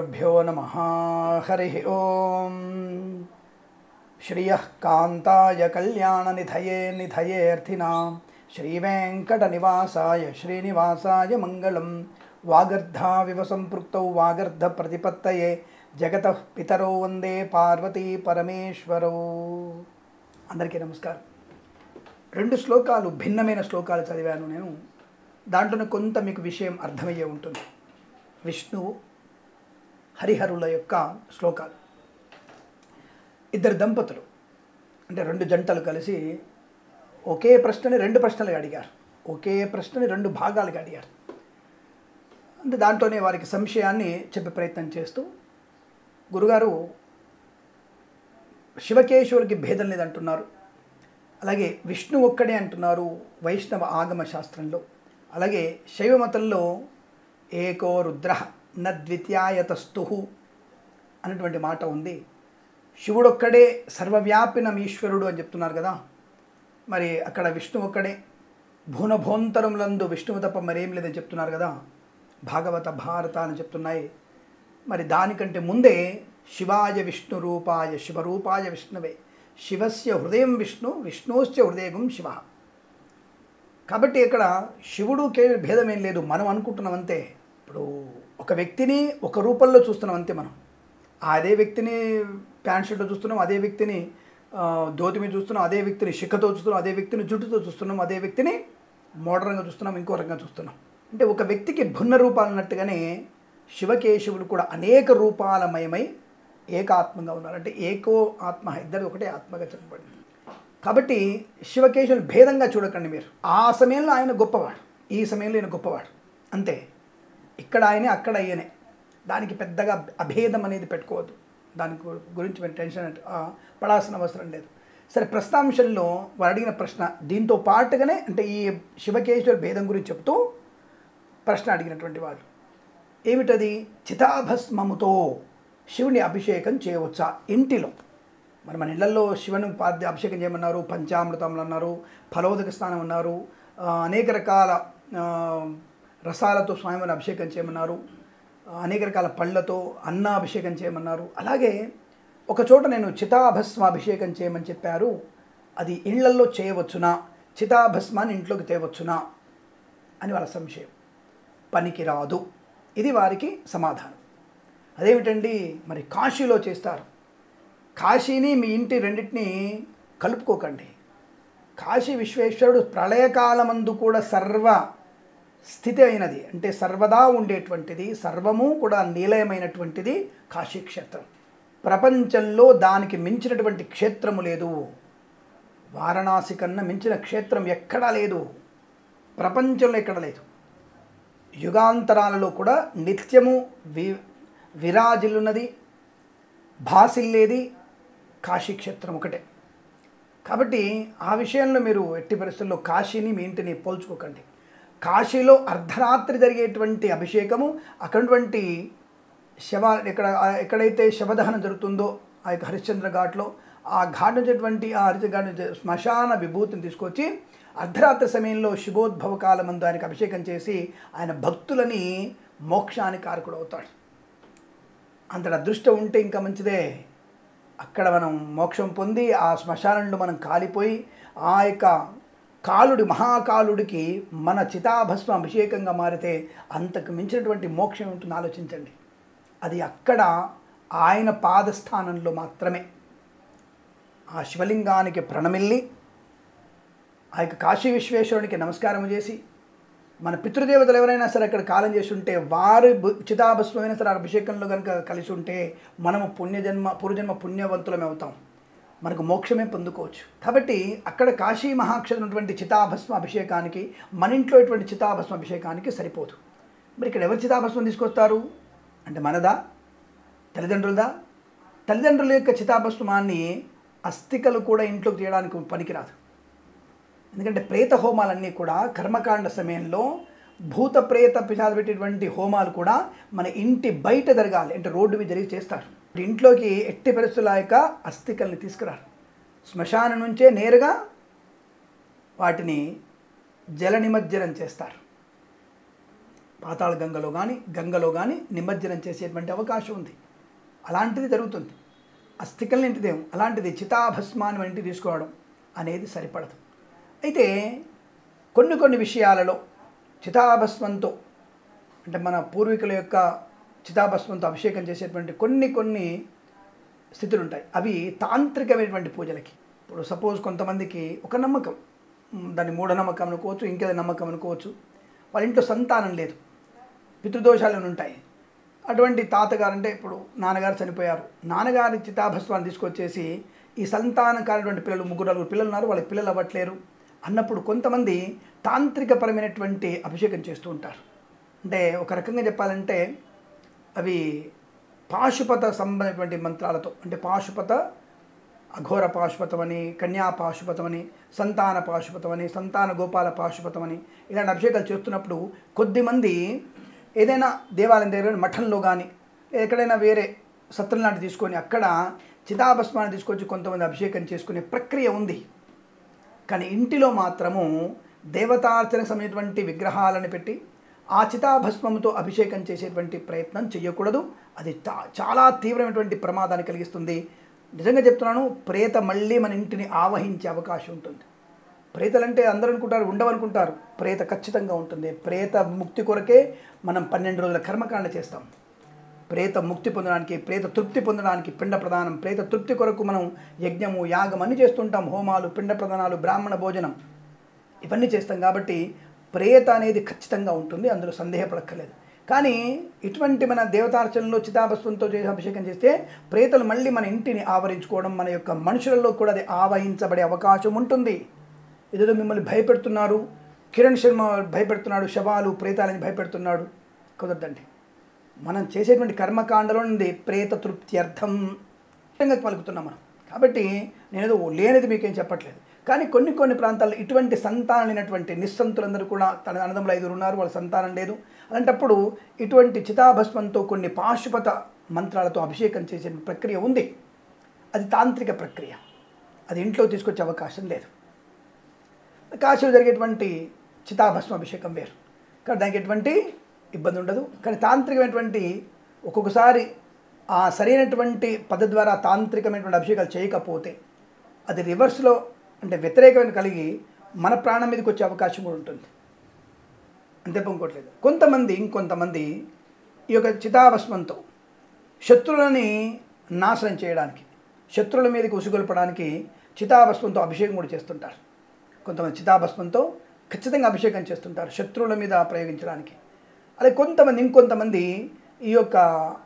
శ్రీగురుభ్యో నమ హరి ఓం శ్రియ కాంతాయ కళ్యాణనిధయే నిధయేర్థినాం శ్రీవేంకటనివాసాయ శ్రీనివాసాయ మంగళం వాగర్ధావివ సంపృక్తౌ వాగర్ధ ప్రతిపత్తయే జగత పితరో వందే పార్వతీ పరమేశ్వరో అందరికీ నమస్కారం రెండు శ్లోకాలు భిన్నమైన శ్లోకాలు చదివాను నేను దాంట్లోనే కొంత మీకు విషయం అర్థమయ్యే ఉంటుంది విష్ణువు హరిహరుల యొక్క శ్లోకాలు ఇద్దరు దంపతులు అంటే రెండు జంటలు కలిసి ఒకే ప్రశ్నని రెండు ప్రశ్నలుగా అడిగారు ఒకే ప్రశ్నని రెండు భాగాలుగా అడిగారు అంటే దాంట్లోనే వారికి సంశయాన్ని చెప్పే ప్రయత్నం చేస్తూ గురుగారు శివకేశవులకి భేదం లేదంటున్నారు అలాగే విష్ణు ఒక్కడే అంటున్నారు వైష్ణవ ఆగమ శాస్త్రంలో అలాగే శైవ మతంలో ఏకో రుద్ర నద్విత్యాయతస్తు అన్నటువంటి మాట ఉంది శివుడొక్కడే సర్వవ్యాపినం ఈశ్వరుడు అని చెప్తున్నారు కదా మరి అక్కడ విష్ణు ఒక్కడే భూనభోంతరములందు విష్ణువు తప్ప మరేం లేదని చెప్తున్నారు కదా భాగవత భారత అని చెప్తున్నాయి మరి దానికంటే ముందే శివాయ విష్ణు రూపాయ శివరూపాయ విష్ణువే శివస్య హృదయం విష్ణు విష్ణుశ్చ హృదయం శివ కాబట్టి ఇక్కడ శివుడుకే భేదం ఏం లేదు మనం అనుకుంటున్నాం అంతే ఇప్పుడు ఒక వ్యక్తిని ఒక రూపంలో చూస్తున్నాం అంతే మనం అదే వ్యక్తిని ప్యాంట్ షర్ట్లో చూస్తున్నాం అదే వ్యక్తిని ఆ, ధోతి మీద చూస్తున్నాం అదే వ్యక్తిని శిఖతో చూస్తున్నాం అదే వ్యక్తిని జుట్టుతో చూస్తున్నాం అదే వ్యక్తిని మోడర్న్గా చూస్తున్నాం ఇంకో రకంగా చూస్తున్నాం అంటే ఒక వ్యక్తికి భిన్న రూపాలు అన్నట్టుగానే శివకేశవులు కూడా అనేక రూపాలమయమై ఏకాత్మంగా ఉన్నారు అంటే ఏకో ఆత్మ ఇద్దరు ఒకటే ఆత్మగా చెప్పబడింది కాబట్టి శివకేశవులు భేదంగా చూడకండి మీరు ఆ సమయంలో ఆయన గొప్పవాడు ఈ సమయంలో ఈయన గొప్పవాడు అంతే ఇక్కడ ఆయనే అక్కడ ఆయనే దానికి పెద్దగా అభేదం అనేది పెట్టుకోవద్దు దాని గు- గురించి మీరు టెన్షన్ అంటే, ఆ, పడాల్సిన అవసరం లేదు సరే ప్రస్తాంశంలో వారు అడిగిన ప్రశ్న దీంతో పాటుగానే అంటే ఈ శివకేశ్వర భేదం గురించి చెప్తూ ప్రశ్న అడిగినటువంటి వాళ్ళు ఏమిటది చితాభస్మముతో శివుని అభిషేకం చేయవచ్చా ఇంటిలో మరి మన ఇళ్లలో శివుని పాద్య అభిషేకం చేయమన్నారు పంచామృతములు అన్నారు ఫలోదక స్నానం అన్నారు ఆ, అనేక రకాల ఆ, రసాలతో స్వామివారిని అభిషేకం చేయమన్నారు ఆ, అనేక రకాల పళ్ళతో అన్న అభిషేకం చేయమన్నారు అలాగే ఒక చోట నేను చితాభస్మ అభిషేకం చేయమని చెప్పారు అది ఇళ్లల్లో చేయవచ్చునా చితాభస్మాన్ని ఇంట్లోకి తేవచ్చునా అని వాళ్ళ సంశయం పనికిరాదు ఇది వారికి సమాధానం అదేమిటండి మరి కాశీలో చేస్తారు కాశీని మీ ఇంటి రెండింటిని కలుపుకోకండి కాశీ విశ్వేశ్వరుడు ప్రళయకాలమందు కూడా సర్వ స్థితి అయినది అంటే సర్వదా ఉండేటువంటిది సర్వము కూడా నిలయమైనటువంటిది కాశీ క్షేత్రం ప్రపంచంలో దానికి మించినటువంటి క్షేత్రము లేదు వారణాసి కన్నా మించిన క్షేత్రం ఎక్కడా లేదు ప్రపంచంలో ఎక్కడ లేదు యుగాంతరాలలో కూడా నిత్యము వి విరాజిల్లున్నది భాసిల్లేది కాశీక్షేత్రం ఒకటే కాబట్టి ఆ విషయంలో మీరు ఎట్టి పరిస్థితుల్లో కాశీని మీ ఇంటిని పోల్చుకోకండి కాశీలో అర్ధరాత్రి జరిగేటువంటి అభిషేకము అక్కడటువంటి శవ ఎక్కడ ఎక్కడైతే శవదహనం జరుగుతుందో ఆ యొక్క హరిశ్చంద్ర ఘాట్లో ఆ ఘాట్ నుంచేటువంటి ఆ హరిశ్చంద్ర ఘాట్ నుంచి శ్మశాన విభూతిని తీసుకొచ్చి అర్ధరాత్రి సమయంలో శుభోద్భవ కాలమందు ఆయనకు అభిషేకం చేసి ఆయన భక్తులని మోక్షానికి కారకుడు అవుతాడు అంతటి అదృష్టం ఉంటే ఇంకా మంచిదే అక్కడ మనం మోక్షం పొంది ఆ శ్మశానంలో మనం కాలిపోయి ఆ యొక్క కాలుడి మహాకాలుడికి మన చితాభస్మ అభిషేకంగా మారితే అంతకు మించినటువంటి మోక్షం ఉంటుంది ఆలోచించండి అది అక్కడ ఆయన పాదస్థానంలో మాత్రమే ఆ శివలింగానికి ప్రణమిల్లి ఆ యొక్క కాశీ విశ్వేశ్వరునికి నమస్కారం చేసి మన పితృదేవతలు ఎవరైనా సరే అక్కడ కాలం చేసి ఉంటే వారి బు- చితాభస్మైనా సరే ఆ అభిషేకంలో కనుక కలిసి ఉంటే మనము పుణ్యజన్మ పూర్వజన్మ పుణ్యవంతులమే అవుతాం మనకు మోక్షమే పొందుకోవచ్చు కాబట్టి అక్కడ కాశీ మహాక్షరం ఉన్నటువంటి చితాభస్మ అభిషేకానికి మన ఇంట్లో ఇటువంటి చితాభస్మ అభిషేకానికి సరిపోదు మరి ఇక్కడ ఎవరు చితాభస్మం తీసుకొస్తారు అంటే మనదా తల్లిదండ్రులదా తల్లిదండ్రుల యొక్క చితాభస్మాన్ని అస్థికలు కూడా ఇంట్లోకి తీయడానికి పనికిరాదు ఎందుకంటే ప్రేత హోమాలన్నీ కూడా కర్మకాండ సమయంలో భూత ప్రేత పిశాచ పెట్టేటువంటి హోమాలు కూడా మన ఇంటి బయట జరగాలి అంటే రోడ్డు మీద జరిగి చేస్తారు ఇంట్లోకి ఎట్టి పరిస్థితుల యొక్క అస్థికల్ని తీసుకురారు శ్మశానం నుంచే నేరుగా వాటిని జల నిమజ్జనం చేస్తారు పాతాళ గంగలో కానీ గంగలో కానీ నిమజ్జనం చేసేటువంటి అవకాశం ఉంది అలాంటిది జరుగుతుంది అస్థికల్ని ఇంటిదేం అలాంటిది చితాభస్మాన్ని మన ఇంటికి తీసుకోవడం అనేది సరిపడదు అయితే కొన్ని కొన్ని విషయాలలో చితాభస్మంతో అంటే మన పూర్వీకుల యొక్క చితాభస్మంతో అభిషేకం చేసేటువంటి కొన్ని కొన్ని స్థితులు ఉంటాయి అవి తాంత్రికమైనటువంటి పూజలకి ఇప్పుడు సపోజ్ కొంతమందికి ఒక నమ్మకం మ్, దాన్ని మూఢనమ్మకం అనుకోవచ్చు ఇంకేదో నమ్మకం అనుకోవచ్చు వాళ్ళ ఇంట్లో సంతానం లేదు పితృదోషాలు ఏమైనా ఉంటాయి అటువంటి తాతగారు అంటే ఇప్పుడు నాన్నగారు చనిపోయారు నాన్నగారి చితాభస్వాన్ని తీసుకొచ్చేసి ఈ సంతానం కానిటువంటి పిల్లలు ముగ్గురు నలుగురు పిల్లలు ఉన్నారు వాళ్ళకి పిల్లలు అవ్వట్లేరు అన్నప్పుడు కొంతమంది తాంత్రికపరమైనటువంటి అభిషేకం చేస్తూ ఉంటారు అంటే ఒక రకంగా చెప్పాలంటే అవి పాశుపత సంబంధమైనటువంటి మంత్రాలతో అంటే పాశుపత అఘోర పాశుపతమని కన్యా పాశుపతమని సంతాన పాశుపతమని సంతాన గోపాల పాశుపతమని ఇలాంటి అభిషేకాలు చేస్తున్నప్పుడు కొద్దిమంది ఏదైనా దేవాలయం దగ్గర మఠంలో కానీ ఎక్కడైనా వేరే సత్రం లాంటి తీసుకొని అక్కడ చితాభస్మాన్ని తీసుకొచ్చి కొంతమంది అభిషేకం చేసుకునే ప్రక్రియ ఉంది కానీ ఇంటిలో మాత్రము దేవతార్చనకు సంబంధించినటువంటి విగ్రహాలను పెట్టి ఆ చితాభస్మంతో అభిషేకం చేసేటువంటి ప్రయత్నం చేయకూడదు అది చా- చాలా తీవ్రమైనటువంటి ప్రమాదాన్ని కలిగిస్తుంది నిజంగా చెప్తున్నాను ప్రేత మళ్ళీ మన ఇంటిని ఆవహించే అవకాశం ఉంటుంది ప్రేతలంటే అందరూ అనుకుంటారు ఉండవనుకుంటారు ప్రేత ఖచ్చితంగా ఉంటుంది ప్రేత ముక్తి కొరకే మనం పన్నెండు రోజుల కర్మకాండ చేస్తాం ప్రేత ముక్తి పొందడానికి ప్రేత తృప్తి పొందడానికి పిండ ప్రదానం ప్రేత తృప్తి కొరకు మనం యజ్ఞము యాగం అన్ని చేస్తుంటాం హోమాలు పిండ ప్రదానాలు బ్రాహ్మణ భోజనం ఇవన్నీ చేస్తాం కాబట్టి ప్రేత అనేది ఖచ్చితంగా ఉంటుంది అందులో సందేహపడక్కర్లేదు కానీ ఇటువంటి మన దేవతార్చనలో చితాభస్వంతో చేసి అభిషేకం చేస్తే ప్రేతలు మళ్ళీ మన ఇంటిని ఆవరించుకోవడం మన యొక్క మనుషులలో కూడా అది ఆవహించబడే అవకాశం ఉంటుంది ఏదో మిమ్మల్ని భయపెడుతున్నారు కిరణ్ శర్మ భయపెడుతున్నాడు శవాలు ప్రేతాలని భయపెడుతున్నాడు కుదరదండి మనం చేసేటువంటి కర్మకాండలో ఉంది ప్రేత తృప్త్యర్థం ఖచ్చితంగా పలుకుతున్నాం మనం కాబట్టి నేనేదో లేనిది మీకేం చెప్పట్లేదు కానీ కొన్ని కొన్ని ప్రాంతాల్లో ఇటువంటి సంతానం లేనటువంటి నిస్సంతులందరూ కూడా తన అన్నదమ్ములు ఐదుగురు ఉన్నారు వాళ్ళ సంతానం లేదు అలాంటప్పుడు ఇటువంటి చితాభస్మంతో కొన్ని పాశుపత మంత్రాలతో అభిషేకం చేసే ప్రక్రియ ఉంది అది తాంత్రిక ప్రక్రియ అది ఇంట్లో తీసుకొచ్చే అవకాశం లేదు కాశీలో జరిగేటువంటి చితాభస్మ అభిషేకం వేరు కానీ దానికి ఎటువంటి ఇబ్బంది ఉండదు కానీ తాంత్రికమైనటువంటి ఒక్కొక్కసారి ఆ సరైనటువంటి పద్ధతి ద్వారా తాంత్రికమైనటువంటి అభిషేకాలు చేయకపోతే అది రివర్స్లో అంటే వ్యతిరేకమైన కలిగి మన ప్రాణం మీదకి వచ్చే అవకాశం కూడా ఉంటుంది అంతే ఇంకోట్లేదు కొంతమంది ఇంకొంతమంది ఈ యొక్క చితాభస్మంతో శత్రువులని నాశనం చేయడానికి శత్రువుల మీదకి ఉసుగొల్పడానికి చితాభస్మంతో అభిషేకం కూడా చేస్తుంటారు కొంతమంది చితాభస్మంతో ఖచ్చితంగా అభిషేకం చేస్తుంటారు శత్రువుల మీద ప్రయోగించడానికి అలాగే కొంతమంది ఇంకొంతమంది ఈ యొక్క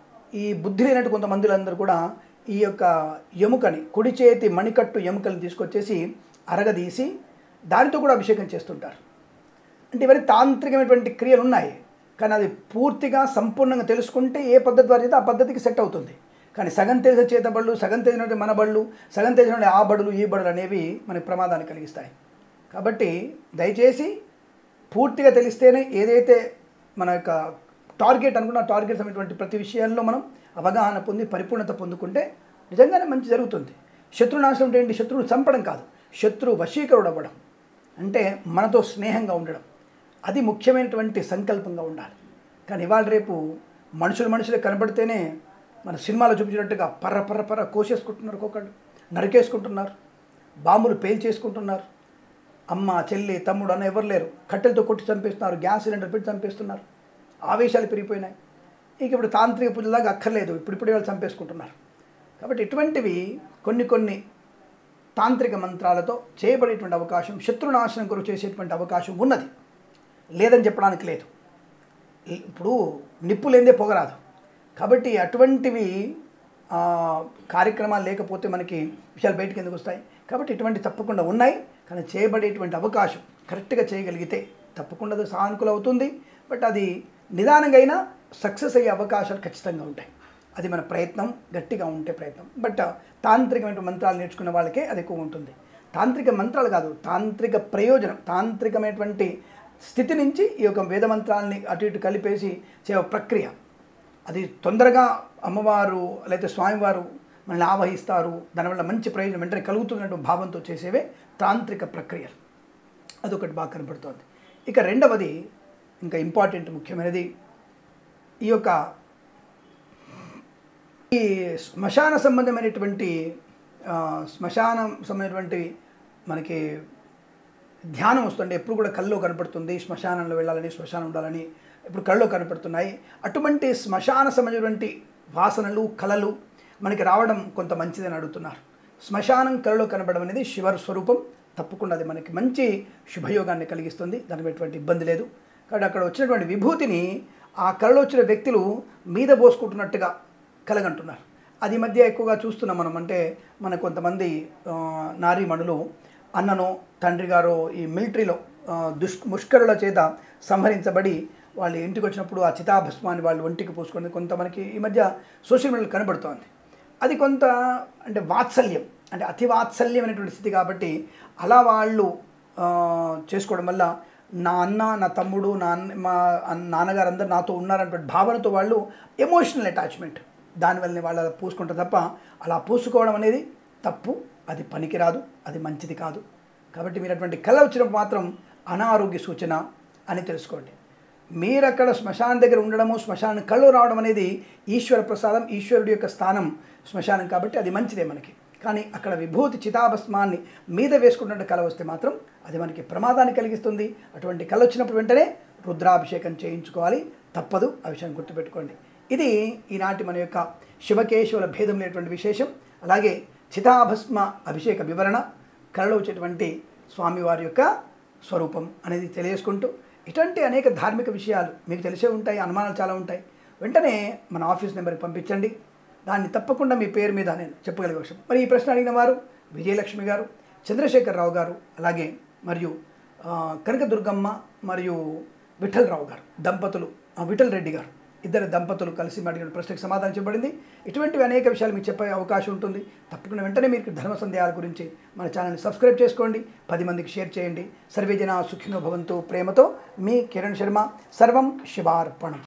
ఈ బుద్ధి లేనట్టు కొంతమందిలందరూ కూడా ఈ యొక్క ఎముకని కుడి చేతి మణికట్టు ఎముకలను తీసుకొచ్చేసి అరగదీసి దానితో కూడా అభిషేకం చేస్తుంటారు అంటే ఇవన్నీ తాంత్రికమైనటువంటి క్రియలు ఉన్నాయి కానీ అది పూర్తిగా సంపూర్ణంగా తెలుసుకుంటే ఏ పద్ధతి ద్వారా అయితే ఆ పద్ధతికి సెట్ అవుతుంది కానీ సగం తెలిసిన చేత బళ్ళు సగం తెలిసినటువంటి మన బళ్ళు సగం తెలిసిన ఆ బడులు ఈ బడులు అనేవి మనకి ప్రమాదాన్ని కలిగిస్తాయి కాబట్టి దయచేసి పూర్తిగా తెలిస్తేనే ఏదైతే మన యొక్క టార్గెట్ అనుకున్న టార్గెట్ అనేటువంటి ప్రతి విషయాల్లో మనం అవగాహన పొంది పరిపూర్ణత పొందుకుంటే నిజంగానే మంచి జరుగుతుంది శత్రునాశనం అంటే ఏంటి శత్రువుని చంపడం కాదు శత్రు వశీకరుడు అవ్వడం అంటే మనతో స్నేహంగా ఉండడం అది ముఖ్యమైనటువంటి సంకల్పంగా ఉండాలి కానీ ఇవాళ రేపు మనుషులు మనుషులే కనబడితేనే మన సినిమాలో చూపించినట్టుగా పర్ర పర్ర పర్ర కోసేసుకుంటున్నారు ఒక్కొక్కళ్ళు నరికేసుకుంటున్నారు బాంబులు పేల్చేసుకుంటున్నారు అమ్మ చెల్లి తమ్ముడు అన్న ఎవరు లేరు కట్టెలతో కొట్టి చంపేస్తున్నారు గ్యాస్ సిలిండర్ పెట్టి చంపేస్తున్నారు ఆవేశాలు పెరిగిపోయినాయి ఇక ఇప్పుడు తాంత్రిక పూజలాగా అక్కర్లేదు ఇప్పుడిప్పుడే వాళ్ళు చంపేసుకుంటున్నారు కాబట్టి ఇటువంటివి కొన్ని కొన్ని తాంత్రిక మంత్రాలతో చేయబడేటువంటి అవకాశం శత్రునాశనం కొరకు చేసేటువంటి అవకాశం ఉన్నది లేదని చెప్పడానికి లేదు ఇప్పుడు నిప్పు లేదే పొగరాదు కాబట్టి అటువంటివి ఆ, కార్యక్రమాలు లేకపోతే మనకి విషయాలు బయటకు ఎందుకు వస్తాయి కాబట్టి ఇటువంటి తప్పకుండా ఉన్నాయి కానీ చేయబడేటువంటి అవకాశం కరెక్ట్గా చేయగలిగితే తప్పకుండా అది సానుకూలం అవుతుంది బట్ అది నిదానంగా అయినా సక్సెస్ అయ్యే అవకాశాలు ఖచ్చితంగా ఉంటాయి అది మన ప్రయత్నం గట్టిగా ఉంటే ప్రయత్నం బట్ తాంత్రికమైన మంత్రాలు నేర్చుకున్న వాళ్ళకే అది ఎక్కువ ఉంటుంది తాంత్రిక మంత్రాలు కాదు తాంత్రిక ప్రయోజనం తాంత్రికమైనటువంటి స్థితి నుంచి ఈ యొక్క వేద మంత్రాలని అటు ఇటు కలిపేసి చే ప్రక్రియ అది తొందరగా అమ్మవారు లేకపోతే స్వామివారు మనల్ని ఆవహిస్తారు దానివల్ల మంచి ప్రయోజనం వెంటనే కలుగుతున్నట్టు భావంతో చేసేవే తాంత్రిక ప్రక్రియలు అదొకటి బాగా కనపడుతోంది ఇక రెండవది ఇంకా ఇంపార్టెంట్ ముఖ్యమైనది ఈ యొక్క ఈ శ్మశాన సంబంధమైనటువంటి ఆ, శ్మశానం సంబంధమైనటువంటి మనకి ధ్యానం వస్తుంది ఎప్పుడు కూడా కల్లో కనపడుతుంది శ్మశానంలో వెళ్ళాలని శ్మశానం ఉండాలని ఇప్పుడు కళ్ళలో కనపడుతున్నాయి అటువంటి శ్మశాన సంబంధించినటువంటి వాసనలు కళలు మనకి రావడం కొంత మంచిదని అడుగుతున్నారు శ్మశానం కళలో కనపడడం అనేది శివ స్వరూపం తప్పకుండా అది మనకి మంచి శుభయోగాన్ని కలిగిస్తుంది దానికి ఎటువంటి ఇబ్బంది లేదు కాబట్టి అక్కడ వచ్చినటువంటి విభూతిని ఆ కళలో వచ్చిన వ్యక్తులు మీద పోసుకుంటున్నట్టుగా కలగంటున్నారు అది ఈ మధ్య ఎక్కువగా చూస్తున్నాం మనం అంటే మన కొంతమంది ఆ, నారీమణులు అన్ననో తండ్రి గారో ఈ మిలిటరీలో ఆ, దుష్ ముష్కరుల చేత సంహరించబడి వాళ్ళు ఇంటికి వచ్చినప్పుడు ఆ చితాభస్మాన్ని వాళ్ళు ఒంటికి పూసుకొని కొంత మనకి ఈ మధ్య సోషల్ మీడియాలో కనబడుతోంది అది కొంత అంటే వాత్సల్యం అంటే అతి వాత్సల్యమైనటువంటి స్థితి కాబట్టి అలా వాళ్ళు ఆ, చేసుకోవడం వల్ల నా అన్న నా తమ్ముడు నా అన్న మా అన్న- నాన్నగారు అందరు నాతో ఉన్నారన్నటువంటి భావనతో వాళ్ళు ఎమోషనల్ అటాచ్మెంట్ దానివల్లనే వాళ్ళు అలా పూసుకుంటారు తప్ప అలా పూసుకోవడం అనేది తప్పు అది పనికిరాదు అది మంచిది కాదు కాబట్టి మీరు అటువంటి కళ వచ్చినప్పుడు మాత్రం అనారోగ్య సూచన అని తెలుసుకోండి మీరు అక్కడ శ్మశానం దగ్గర ఉండడము శ్మశానం కళ్ళు రావడం అనేది ఈశ్వర ప్రసాదం ఈశ్వరుడి యొక్క స్థానం శ్మశానం కాబట్టి అది మంచిదే మనకి కానీ అక్కడ విభూతి చితాభస్మాన్ని మీద వేసుకున్నట్టు కళ వస్తే మాత్రం అది మనకి ప్రమాదాన్ని కలిగిస్తుంది అటువంటి కళ వచ్చినప్పుడు వెంటనే రుద్రాభిషేకం చేయించుకోవాలి తప్పదు ఆ విషయం గుర్తుపెట్టుకోండి ఇది ఈనాటి మన యొక్క శివకేశవుల భేదం లేనటువంటి విశేషం అలాగే చితాభస్మ అభిషేక వివరణ కళలో వచ్చేటువంటి స్వామివారి యొక్క స్వరూపం అనేది తెలియజేసుకుంటూ ఇటువంటి అనేక ధార్మిక విషయాలు మీకు తెలిసే ఉంటాయి అనుమానాలు చాలా ఉంటాయి వెంటనే మన ఆఫీస్ నెంబర్కి పంపించండి దాన్ని తప్పకుండా మీ పేరు మీద నేను చెప్పగలిగే విషయం మరి ఈ ప్రశ్న అడిగిన వారు విజయలక్ష్మి గారు చంద్రశేఖరరావు గారు అలాగే మరియు ఆ, కనకదుర్గమ్మ మరియు విఠలరావు గారు దంపతులు ఆ, విఠల్ రెడ్డి గారు ఇద్దరు దంపతులు కలిసి అడిగిన ప్రశ్నకు సమాధానం చెప్పబడింది ఇటువంటివి అనేక విషయాలు మీకు చెప్పే అవకాశం ఉంటుంది తప్పకుండా వెంటనే మీరు ధర్మ సందేహాల గురించి మన ఛానల్ని సబ్స్క్రైబ్ చేసుకోండి పది మందికి షేర్ చేయండి సర్వేజన సుఖినో భవంతు ప్రేమతో మీ కిరణ్ శర్మ సర్వం శివార్పణం